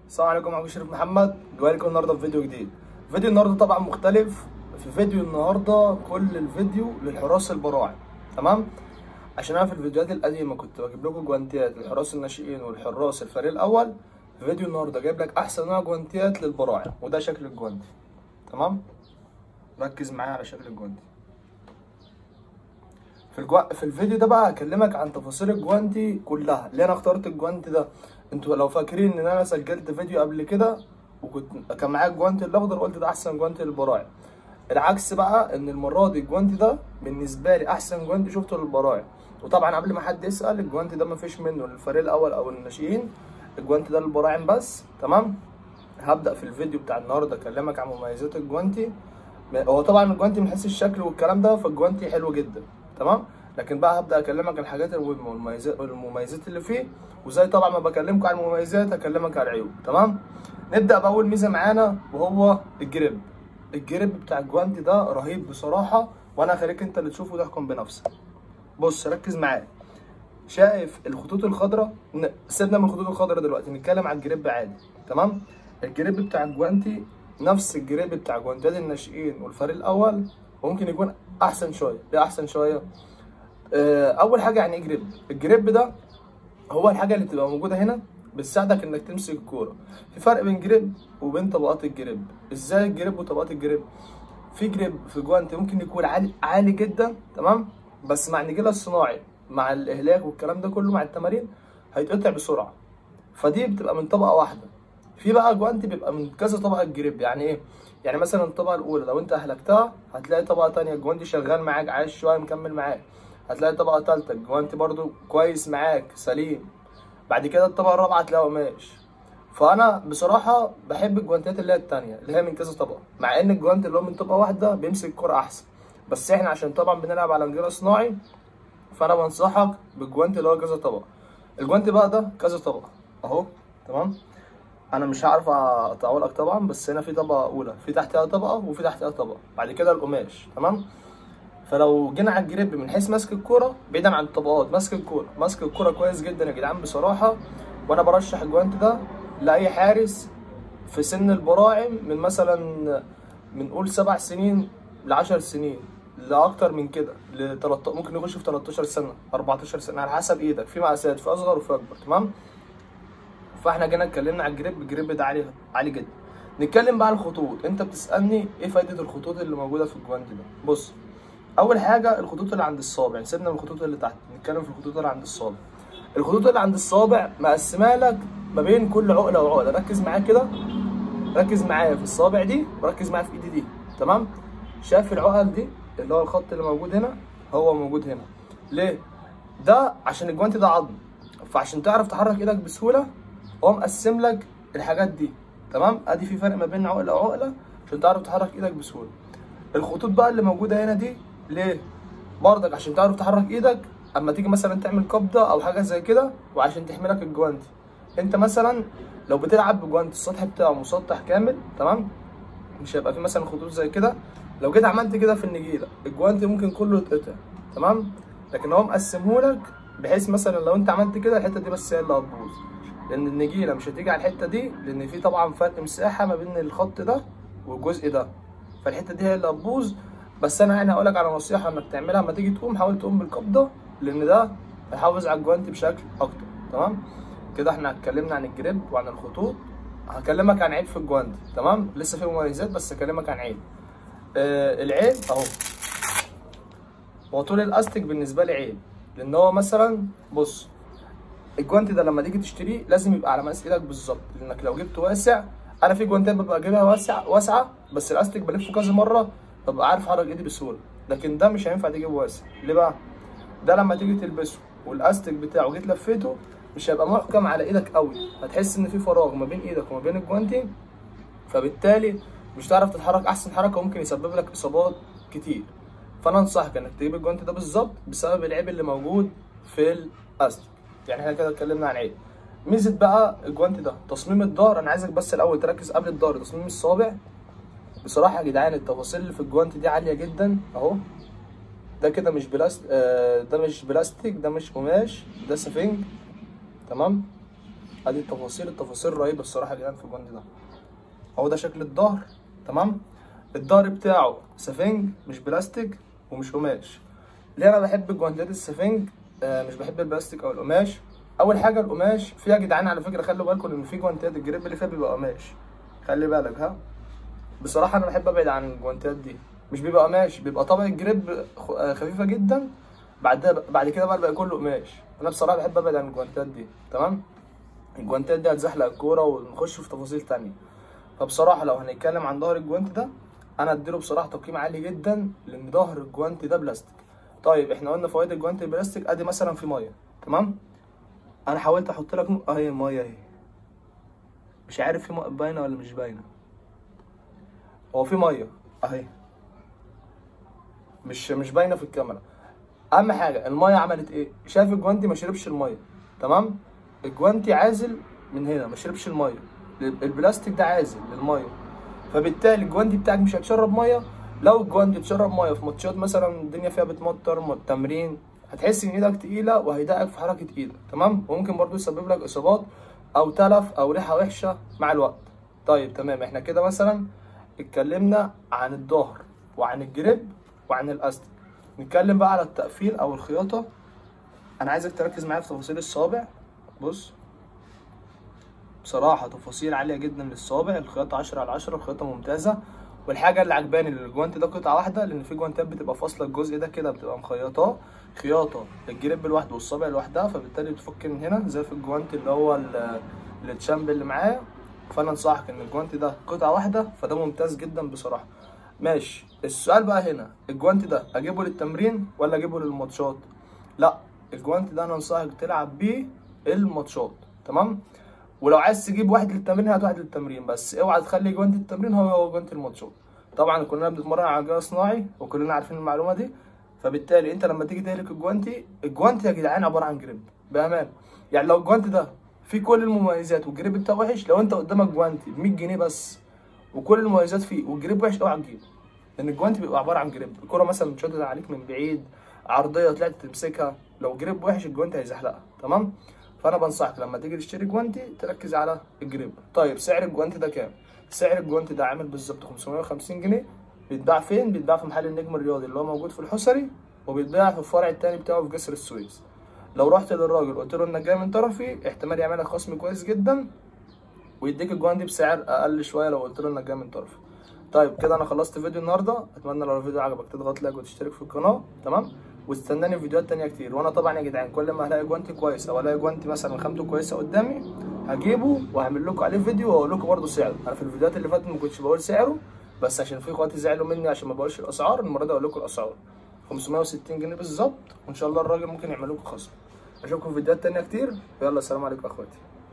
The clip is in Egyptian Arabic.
السلام عليكم معكم شريف محمد جاي لكم النهارده في فيديو جديد فيديو النهارده طبعا مختلف في فيديو النهارده كل الفيديو للحراس البراعم تمام عشان انا في الفيديوهات القديمه كنت بجيب لكم جوانتيات للحراس الناشئين والحراس الفريق الاول في فيديو النهارده جايب لك احسن نوع جوانتيات للبراعم وده شكل الجوانتي تمام ركز معايا على شكل الجوانتي في الجو... في الفيديو ده بقى هكلمك عن تفاصيل الجوانتي كلها ليه انا اخترت الجوانتي ده انتوا لو فاكرين ان انا سجلت فيديو قبل كده وكنت كان معايا الجوانتي الاخضر قلت ده احسن جوانتي للبراعم العكس بقى ان المره دي الجوانتي ده بالنسبه لي احسن جوانتي شفته للبراعم وطبعا قبل ما حد يسال الجوانتي ده مفيش منه للفريق الاول او الناشئين الجوانتي ده للبراعم بس تمام هبدا في الفيديو بتاع النهارده اكلمك عن مميزات الجوانتي هو طبعا الجوانتي من حيث الشكل والكلام ده فالجوانتي حلو جدا تمام لكن بقى هبدا اكلمك عن الحاجات المهمه والمميزات والمميزات اللي فيه وزي طبعا ما بكلمكم عن المميزات هكلمك عن العيوب تمام نبدا باول ميزه معانا وهو الجريب الجريب بتاع الجوانتي ده رهيب بصراحه وانا هخليك انت اللي تشوفه وتحكم بنفسك بص ركز معايا شايف الخطوط الخضراء سيبنا من الخطوط الخضراء دلوقتي نتكلم على الجريب عادي تمام الجريب بتاع الجوانتي نفس الجريب بتاع جوانتيات الناشئين والفريق الاول وممكن يكون احسن شويه ليه احسن شويه اول حاجه يعني ايه جريب الجريب ده هو الحاجه اللي بتبقى موجوده هنا بتساعدك انك تمسك الكوره في فرق بين جريب وبين طبقات الجريب ازاي الجريب وطبقات الجريب في جريب في جوانتي ممكن يكون عالي عالي جدا تمام بس مع النجيله الصناعي مع الاهلاك والكلام ده كله مع التمارين هيتقطع بسرعه فدي بتبقى من طبقه واحده في بقى جوانتي بيبقى من كذا طبقه جريب يعني ايه يعني مثلا الطبقه الاولى لو انت اهلكتها هتلاقي طبقه تانية الجوانتي شغال معاك عايش شويه مكمل معاك هتلاقي طبقه ثالثه الجوانتي برضو كويس معاك سليم بعد كده الطبقه الرابعه هتلاقيه قماش فانا بصراحه بحب الجوانتيات اللي هي الثانيه اللي هي من كذا طبقه مع ان الجوانتي اللي هو من طبقه واحده بيمسك الكوره احسن بس احنا عشان طبعا بنلعب على نجيله صناعي فانا بنصحك بالجوانتي اللي هو كذا طبقه الجوانتي بقى ده كذا طبقه اهو تمام انا مش هعرف اطول لك طبعا بس هنا في طبقه اولى في تحتها طبقه وفي تحتها طبقه بعد كده القماش تمام فلو جينا على الجريب من حيث ماسك الكوره بعيدا عن الطبقات ماسك الكوره ماسك الكوره كويس جدا يا جدعان بصراحه وانا برشح الجوانت ده لاي حارس في سن البراعم من مثلا من قول سبع سنين ل 10 سنين لاكتر من كده ل 13 ممكن يخش في 13 سنه 14 سنه على حسب ايدك في مقاسات في اصغر وفي اكبر تمام فاحنا جينا اتكلمنا على الجريب الجريب ده عالي عالي جدا نتكلم بقى عن الخطوط انت بتسالني ايه فايده الخطوط اللي موجوده في الجوانت ده بص اول حاجه الخطوط اللي عند الصابع يعني سيبنا من الخطوط اللي تحت نتكلم في الخطوط اللي عند الصابع الخطوط اللي عند الصابع مقسمه لك ما بين كل عقله وعقله ركز معايا كده ركز معايا في الصابع دي وركز معايا في ايدي دي تمام شايف العقل دي اللي هو الخط اللي موجود هنا هو موجود هنا ليه ده عشان الجوانتي ده عظم فعشان تعرف تحرك ايدك بسهوله هو مقسم لك الحاجات دي تمام ادي في فرق ما بين عقله وعقله عشان تعرف تحرك ايدك بسهوله الخطوط بقى اللي موجوده هنا دي ليه برضك عشان تعرف تحرك ايدك اما تيجي مثلا تعمل قبضه او حاجه زي كده وعشان تحملك الجوانتي انت مثلا لو بتلعب بجوانتي السطح بتاعه مسطح كامل تمام مش هيبقى فيه مثلا خطوط زي كده لو جيت عملت كده في النجيله الجوانتي ممكن كله يتقطع تمام لكن هو مقسمهولك بحيث مثلا لو انت عملت كده الحته دي بس هي اللي هتبوظ لان النجيله مش هتيجي على الحته دي لان في طبعا فرق مساحه ما بين الخط ده والجزء ده فالحته دي هي اللي هتبوظ بس انا يعني هقول لك على نصيحه انك تعملها لما تيجي تقوم حاول تقوم بالقبضه لان ده هيحافظ على الجوانتي بشكل اكتر تمام كده احنا اتكلمنا عن الجريب وعن الخطوط هكلمك عن عيب في الجوانتي تمام لسه في مميزات بس هكلمك عن عيب آه العيب اهو هو طول الاستيك بالنسبه لي عيب لان هو مثلا بص الجوانتي ده لما تيجي تشتريه لازم يبقى على مقاس ايدك بالظبط لانك لو جبته واسع انا في جوانتات ببقى جايبها واسع واسعه بس الاستيك بلفه كذا مره ببقى عارف احرك ايدي بسهوله لكن ده مش هينفع تجيبه واسع ليه بقى ده لما تيجي تلبسه والاستيك بتاعه جيت لفيته مش هيبقى محكم على ايدك قوي هتحس ان في فراغ ما بين ايدك وما بين الجوانتي فبالتالي مش هتعرف تتحرك احسن حركه وممكن يسبب لك اصابات كتير فانا انصحك انك تجيب الجوانتي ده بالظبط بسبب العيب اللي موجود في الاستيك يعني احنا كده اتكلمنا عن عيب ميزه بقى الجوانتي ده تصميم الظهر انا عايزك بس الاول تركز قبل الظهر تصميم الصابع بصراحه يا جدعان التفاصيل اللي في الجوانتي دي عاليه جدا اهو ده كده مش بلاست آه ده مش بلاستيك ده مش قماش ده سفنج تمام ادي التفاصيل التفاصيل رهيبه الصراحه يا جدعان في الجوانتي ده هو ده شكل الظهر تمام الظهر بتاعه سفنج مش بلاستيك ومش قماش ليه انا بحب الجوانتيات السفنج آه مش بحب البلاستيك او القماش اول حاجه القماش فيها يا جدعان على فكره خلوا بالكم ان في جوانتيات الجريب اللي فيها بيبقى قماش خلي بالك ها بصراحه انا بحب ابعد عن الجوانتيات دي مش بيبقى قماش بيبقى طبق الجريب خ- آه، خفيفه جدا بعد بعد كده بقى بقى كله قماش انا بصراحه بحب ابعد عن الجوانتيات دي تمام الجوانتيات دي هتزحلق الكوره ونخش في تفاصيل تانية فبصراحه لو هنتكلم عن ظهر الجوانت ده انا اديله بصراحه تقييم عالي جدا لان ظهر الجوانت ده بلاستيك طيب احنا قلنا فوائد الجوانت البلاستيك ادي مثلا في ميه تمام انا حاولت احط لك نق- اهي الميه اهي مش عارف في ميه باينه ولا مش باينه هو في ميه اهي مش مش باينه في الكاميرا اهم حاجه الميه عملت ايه شايف الجوانتي ما شربش الميه تمام الجوانتي عازل من هنا ما شربش الميه البلاستيك ده عازل للميه فبالتالي الجوانتي بتاعك مش هتشرب ميه لو الجوانتي اتشرب ميه في ماتشات مثلا الدنيا فيها بتمطر م- تمرين هتحس ان ايدك تقيله وهيضايقك في حركه ايدك تمام وممكن برضو يسبب لك اصابات او تلف او ريحه وحشه مع الوقت طيب تمام احنا كده مثلا اتكلمنا عن الظهر وعن الجريب وعن الاستك نتكلم بقى على التقفيل او الخياطه انا عايزك تركز معايا في تفاصيل الصابع بص بصراحة تفاصيل عالية جدا للصابع الخياطة 10 على 10 الخياطة ممتازة والحاجة اللي عجباني ان الجوانت ده قطعة واحدة لأن في جوانتات بتبقى فاصلة الجزء ده كده بتبقى مخيطاه خياطة الجريب لوحده والصابع لوحدها فبالتالي بتفك من هنا زي في الجوانت اللي هو ال- التشامب اللي معايا فأنا أنصحك إن الجوانت ده قطعة واحدة فده ممتاز جدا بصراحة ماشي السؤال بقى هنا الجوانت ده أجيبه للتمرين ولا أجيبه للماتشات؟ لا الجوانت ده أنا أنصحك تلعب بيه الماتشات تمام؟ ولو عايز تجيب واحد للتمرين هات واحد للتمرين بس اوعى تخلي جوانت التمرين هو هو جوانت الماتشات طبعا كلنا بنتمرن على جهاز صناعي وكلنا عارفين المعلومه دي فبالتالي انت لما تيجي تهلك الجوانتي الجوانتي يا جدعان عباره عن جريب بامان يعني لو الجوانتي ده فيه كل المميزات والجريب بتاعه وحش لو انت قدامك جوانتي ب 100 جنيه بس وكل المميزات فيه والجريب وحش اوعى تجيبه لان الجوانتي بيبقى عباره عن جريب الكره مثلا اتشدت عليك من بعيد عرضيه طلعت تمسكها لو جريب وحش الجوانتي هيزحلقها تمام فانا بنصحك لما تيجي تشتري جوانتي تركز على الجريب طيب سعر الجوانتي ده كام سعر الجوانتي ده عامل بالظبط 550 جنيه بيتباع فين بيتباع في محل النجم الرياضي اللي هو موجود في الحسري وبيتباع في الفرع التاني بتاعه في جسر السويس لو رحت للراجل قلت له انك جاي من طرفي احتمال يعمل لك خصم كويس جدا ويديك الجوانتي بسعر اقل شويه لو قلت له انك جاي من طرفي طيب كده انا خلصت فيديو النهارده اتمنى لو الفيديو عجبك تضغط لايك وتشترك في القناه تمام واستناني في فيديوهات تانية كتير وانا طبعا يا جدعان كل ما هلاقي جوانتي كويس او الاقي جوانتي مثلا خامته كويسه قدامي هجيبه واعمل لكم عليه فيديو واقول لكم برده سعره انا في الفيديوهات اللي فاتت ما كنتش بقول سعره بس عشان في اخواتي زعلوا مني عشان ما بقولش الاسعار المره دي اقول لكم الاسعار 560 جنيه بالظبط وان شاء الله الراجل ممكن يعمل لكم خصم اشوفكم في فيديوهات تانية كتير يلا السلام عليكم يا اخواتي